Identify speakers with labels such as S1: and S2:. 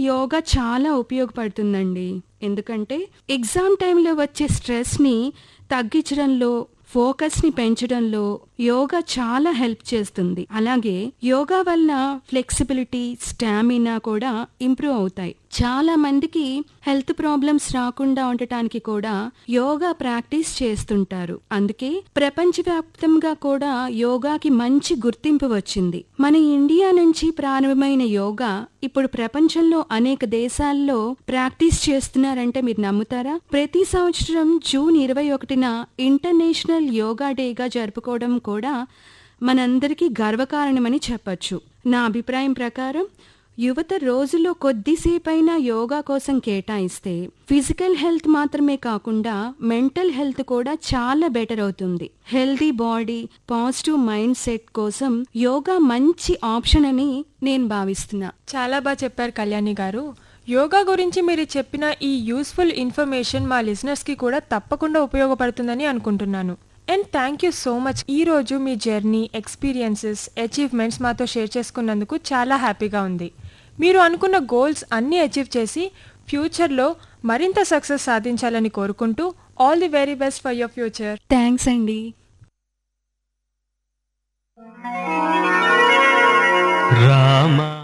S1: యోగా చాలా ఉపయోగపడుతుందండి ఎందుకంటే ఎగ్జామ్ టైంలో వచ్చే స్ట్రెస్ని తగ్గించడంలో ఫోకస్ని పెంచడంలో యోగా చాలా హెల్ప్ చేస్తుంది అలాగే యోగా వలన ఫ్లెక్సిబిలిటీ స్టామినా కూడా ఇంప్రూవ్ అవుతాయి చాలా మందికి హెల్త్ ప్రాబ్లమ్స్ రాకుండా ఉండటానికి కూడా యోగా ప్రాక్టీస్ చేస్తుంటారు అందుకే ప్రపంచవ్యాప్తంగా కూడా యోగాకి మంచి గుర్తింపు వచ్చింది మన ఇండియా నుంచి ప్రారంభమైన యోగా ఇప్పుడు ప్రపంచంలో అనేక దేశాల్లో ప్రాక్టీస్ చేస్తున్నారంటే మీరు నమ్ముతారా ప్రతి సంవత్సరం జూన్ ఇరవై ఒకటిన ఇంటర్నేషనల్ యోగా డేగా జరుపుకోవడం కూడా మనందరికీ గర్వకారణమని చెప్పొచ్చు నా అభిప్రాయం ప్రకారం యువత రోజులో కొద్దిసేపైనా యోగా కోసం కేటాయిస్తే ఫిజికల్ హెల్త్ మాత్రమే కాకుండా మెంటల్ హెల్త్ కూడా చాలా బెటర్ అవుతుంది healthy body positive mind set కోసం యోగా మంచి ఆప్షన్ అని నేను భావిస్తున్నా
S2: చాలా బాగా చెప్పారు కళ్యాణి గారు యోగా గురించి మీరు చెప్పిన ఈ యూస్ఫుల్ ఇన్ఫర్మేషన్ మా లిసనర్స్కి కూడా తప్పకుండా ఉపయోగపడుతుందని అనుకుంటున్నాను and thank you so much ఈ రోజు మీ జర్నీ ఎక్స్పీరియన్సెస్ అచీవ్మెంట్స్ మాతో షేర్ చేసుకున్నందుకు చాలా హ్యాపీగా ఉంది మీరు అనుకున్న గోల్స్ అన్నీ అచీవ్ చేసి ఫ్యూచర్లో మరింత సక్సెస్ సాధించాలని కోరుకుంటూ all the very best for your future
S1: thanks అండి
S3: రామ